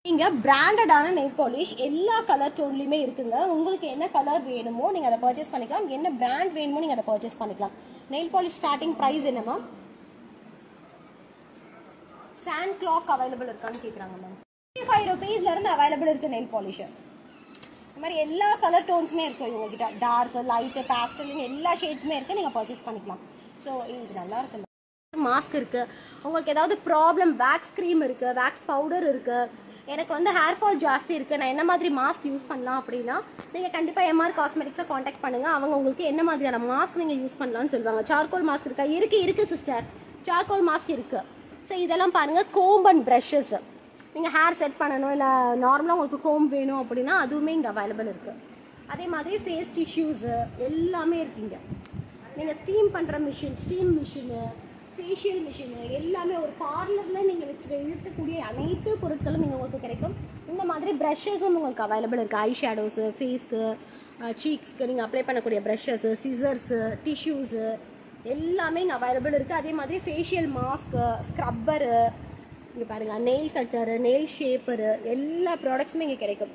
இங்க பிராண்டடான nail polish எல்லா கலர் டோன்லயுமே இருக்குங்க உங்களுக்கு என்ன கலர் வேணுமோ நீங்க அதை பர்ச்சேஸ் பண்ணிக்கலாம் என்ன பிராண்ட் வேணுமோ நீங்க அதை பர்ச்சேஸ் பண்ணிக்கலாம் நெயில் பாலிஷ் ஸ்டார்டிங் பிரைஸ் என்ன மேம் சாண்ட் கிளாக் அவைலபிள் இருக்கான்னு கேக்குறாங்க மேம் ஃபைவ் ருபீஸ்ல இருந்து அவைலபிள் இருக்கு நெயில் பாலிஷ் இந்த மாதிரி எல்லா கலர் டோன்ஸுமே இருக்கு இவங்க கிட்ட டார்க் லைட் பேஸ்டல் எல்லா ஷேட்ஸுமே இருக்கு நீங்க பர்ச்சேஸ் பண்ணிக்கலாம் ஸோ இது நல்லா இருக்கு மாஸ்க் இருக்கு உங்களுக்கு ஏதாவது ப்ராப்ளம் வேக்ஸ் க்ரீம் இருக்கு வேக்ஸ் பவுடர் இருக்கு எனக்கு வந்து ஹேர் ஃபால் ஜாஸ்தி இருக்கு நான் என்ன மாதிரி மாஸ்க் யூஸ் பண்ணலாம் அப்படின்னா நீங்க கண்டிப்பா எம்ஆர் காஸ்மெட்டிக்ஸை காண்டாக்ட் பண்ணுங்க அவங்க உங்களுக்கு என்ன மாதிரியான மாஸ்க் நீங்க யூஸ் பண்ணலாம்னு சொல்லுவாங்க சார்கோல் மாஸ்க் இருக்கா இருக்கு இருக்கு சிஸ்டர் சார்கோல் மாஸ்க் இருக்கு ஸோ இதெல்லாம் பாருங்க கோம்ப் அண்ட் ப்ரஷஸ் நீங்க ஹேர் செட் பண்ணணும் இல்லை நார்மலாக உங்களுக்கு கோம் வேணும் அப்படின்னா அதுவுமே இங்கே அவைலபிள் இருக்கு அதே மாதிரி ஃபேஸ் டிஷ்யூஸ் எல்லாமே இருக்குங்க நீங்கள் ஸ்டீம் பண்ணுற machine steam machine facial machine எல்லாமே ஒரு பார்லரில் நீங்கள் வச்சு இருக்கக்கூடிய அனைத்து பொருட்களும் இங்கே உங்களுக்கு கிடைக்கும் இந்த மாதிரி ப்ரஷஸும் உங்களுக்கு அவைலபிள் இருக்குது ஐ ஷேடோஸு ஃபேஸ்க்கு சீக்ஸ்க்கு நீங்கள் அப்ளை பண்ணக்கூடிய ப்ரஷஸு சிசர்ஸு டிஷ்யூஸு எல்லாமே இங்கே அவைலபிள் இருக்குது அதே மாதிரி ஃபேஷியல் மாஸ்க்கு ஸ்க்ரப்பரு இங்கே பாருங்கள் நெயில் கட்டரு நெயில் ஷேப்பரு எல்லா ப்ராடக்ட்ஸுமே இங்கே கிடைக்கும்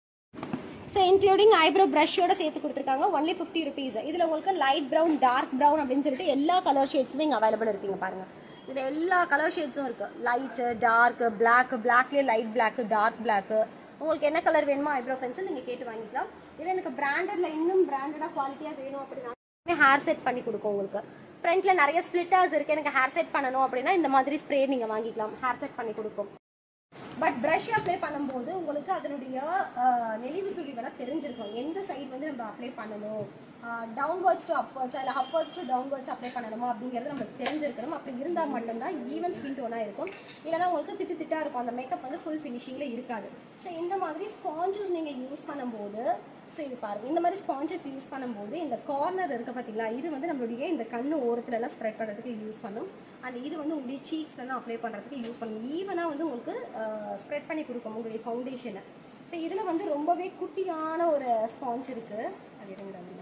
ஸோ இன்க்ளூடிங் ஐப்ரோ ப்ரஷோட சேர்த்து கொடுத்துருக்காங்க ஒன்லி ஃபிஃப்டி ருபீஸ் இதில் உங்களுக்கு லைட் ப்ரௌன் டார்க் ப்ரௌன் அப்படின்னு சொல்லிட்டு எல்லா கலர் ஷேட்ஸுமே இங்கே அவைலபிள் இருக்குங்க பாருங்க இதில் எல்லா கலர் ஷேட்ஸும் இருக்கு லைட்டு டார்க் பிளாக் பிளாக்லேயே லைட் பிளாக் டார்க் பிளாக் உங்களுக்கு என்ன கலர் வேணுமோ ஐப்ரோ பென்சில் நீங்கள் கேட்டு வாங்கிக்கலாம் இல்லை எனக்கு பிராண்டட்ல இன்னும் பிராண்டடாக குவாலிட்டியாக வேணும் அப்படின்னா ஹேர் செட் பண்ணி கொடுக்கும் உங்களுக்கு ஃப்ரண்ட்ல நிறைய ஸ்பிளிட்டர்ஸ் இருக்கு எனக்கு ஹேர் செட் பண்ணணும் அப்படின்னா இந்த மாதிரி ஸ்ப்ரே நீங்க வாங்கிக்கலாம் ஹேர் செட் பண்ணி கொடுக்கும் பட் ப்ரஷ் அப்ளை பண்ணும்போது உங்களுக்கு அதனுடைய அஹ், நெளிவு சுழிவெல்லாம் தெரிஞ்சிருக்கும் எந்த சைடு வந்து நம்ம அப்ளை பண்ணணும் டவுன்வர்ட்ஸ் டு அப்வர்ட்ஸ் இல்லை அப்வர்ட்ஸ் டு டவுன்வர்ட்ஸ் அப்ளை பண்ணணுமா அப்படிங்கிறது நமக்கு தெரிஞ்சிருக்கணும் அப்படி இருந்தால் மட்டும்தான் ஈவன் ஸ்கின் டோனாக இருக்கும் இல்லைன்னா உங்களுக்கு திட்டு திட்டா இருக்கும் அந்த மேக்கப் வந்து ஃபுல் ஃபினிஷிங்கில் இருக்காது ஸோ இந்த மாதிரி ஸ்பாஞ்சஸ் நீங்கள் யூஸ் பண்ணும்போது ஸோ இது பாருங்க இந்த மாதிரி ஸ்பாஞ்சஸ் யூஸ் பண்ணும்போது இந்த கார்னர் இருக்கு பார்த்தீங்களா இது வந்து நம்மளுடைய இந்த கண்ணு ஓரத்துல எல்லாம் ஸ்ப்ரெட் பண்ணுறதுக்கு யூஸ் பண்ணும் அண்ட் இது வந்து உங்களுடைய சீக்ஸ்லாம் அப்ளை பண்ணுறதுக்கு யூஸ் பண்ணும் ஈவனாக வந்து உங்களுக்கு ஸ்ப்ரெட் பண்ணி கொடுக்கும் உங்களுடைய ஃபவுண்டேஷனை ஸோ இதில் வந்து ரொம்பவே குட்டியான ஒரு ஸ்பாஞ்ச் இருக்கு அது இருங்க அதுல.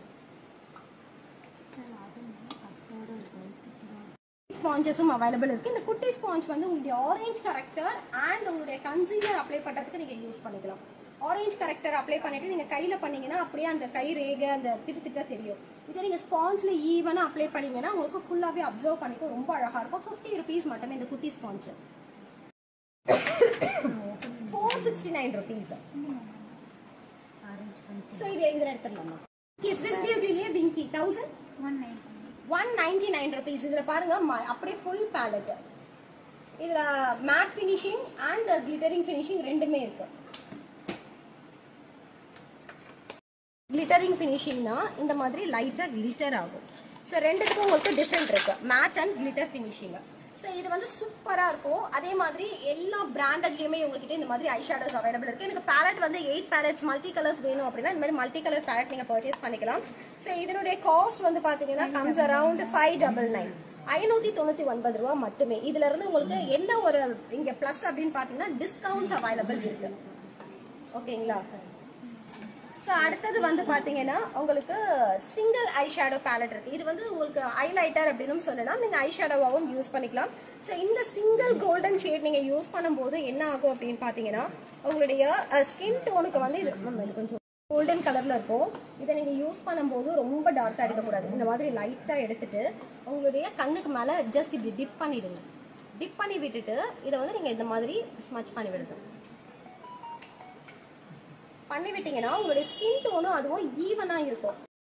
ஸ்பாஞ்சஸும் அவைலபிள் இருக்கு இந்த குட்டி ஸ்பாஞ்ச் வந்து உங்களுடைய ஆரஞ்சு கரெக்டர் அண்ட் உங்களுடைய கன்சீலர் அப்ளை பண்றதுக்கு நீங்க யூஸ் பண்ணிக்கலாம் ஆரஞ்சு கரெக்டர் அப்ளை பண்ணிட்டு நீங்க கையில பண்ணீங்கன்னா அப்படியே அந்த கை ரேகை அந்த திட்டு திட்டா தெரியும் இதே நீங்க ஸ்பாஞ்ச்ல ஈவனா அப்ளை பண்ணீங்கன்னா உங்களுக்கு ஃபுல்லாவே அப்சர்வ் பண்ணிக்க ரொம்ப அழகா இருக்கும் ஃபிஃப்டி ருபீஸ் மட்டுமே இந்த குட்டி sponge four sixty nine rupees so இது இதில் எடுத்துடலாமா ஸ்விஸ் பியூட்டிலேயே விங்கி thousand one ninety nine rupees இதில் பாருங்க ம- அப்படியே ஃபுல் பேலட் இதில் matte finishing and glittering finishing ரெண்டுமே இருக்கு கிளிட்டரிங் ஃபினிஷிங்னா இந்த மாதிரி லைட்டாக கிளிட்டர் ஆகும் ஸோ ரெண்டுத்துக்கும் உங்களுக்கு டிஃப்ரெண்ட் இருக்கு matte and glitter finishing so இது வந்து சூப்பராக இருக்கும் அதே மாதிரி எல்லா பிராண்டட்லேயுமே உங்ககிட்ட இந்த மாதிரி ஐ ஷேடோஸ் அவைலபிள் இருக்கு எனக்கு பேலட் வந்து எயிட் பேலட்ஸ் மல்டி கலர்ஸ் வேணும் அப்படின்னா இந்த மாதிரி மல்டி கலர் பேலட் நீங்கள் பர்ச்சேஸ் பண்ணிக்கலாம் ஸோ இதனுடைய காஸ்ட் வந்து பார்த்தீங்கன்னா comes around five double nine ஐநூற்றி தொண்ணூற்றி ஒன்பது ரூபா மட்டுமே இதுல இருந்து உங்களுக்கு என்ன ஒரு இங்கே ப்ளஸ் அப்படின்னு பார்த்தீங்கன்னா டிஸ்கவுண்ட்ஸ் அவைலபிள் இருக்கு ஓகேங்களா ஸோ அடுத்தது வந்து பார்த்தீங்கன்னா உங்களுக்கு சிங்கிள் ஐ ஷேடோ பேலட் இருக்கு இது வந்து உங்களுக்கு ஹைலைட்டர் அப்படின்னு சொல்லலாம் நீங்கள் ஐ ஷேடோவாகவும் யூஸ் பண்ணிக்கலாம் ஸோ இந்த சிங்கிள் கோல்டன் ஷேட் நீங்கள் யூஸ் பண்ணும்போது என்ன ஆகும் அப்படின்னு பார்த்தீங்கன்னா உங்களுடைய ஸ்கின் டோனுக்கு வந்து இது நம்ம இது கொஞ்சம் கோல்டன் கலர்ல இருக்கும் இதை நீங்க யூஸ் பண்ணும்போது ரொம்ப டார்க்காக எடுக்கக்கூடாது இந்த மாதிரி லைட்டா எடுத்துட்டு உங்களுடைய கண்ணுக்கு மேல ஜஸ்ட் இப்படி டிப் பண்ணிடுங்க டிப் பண்ணி விட்டுட்டு இதை வந்து நீங்க இந்த மாதிரி ஸ்மச் பண்ணி விடுங்க பண்ணி விட்டீங்கன்னா உங்களுடைய ஸ்கின் டோனும் அதுவும் ஈவனா இருக்கும்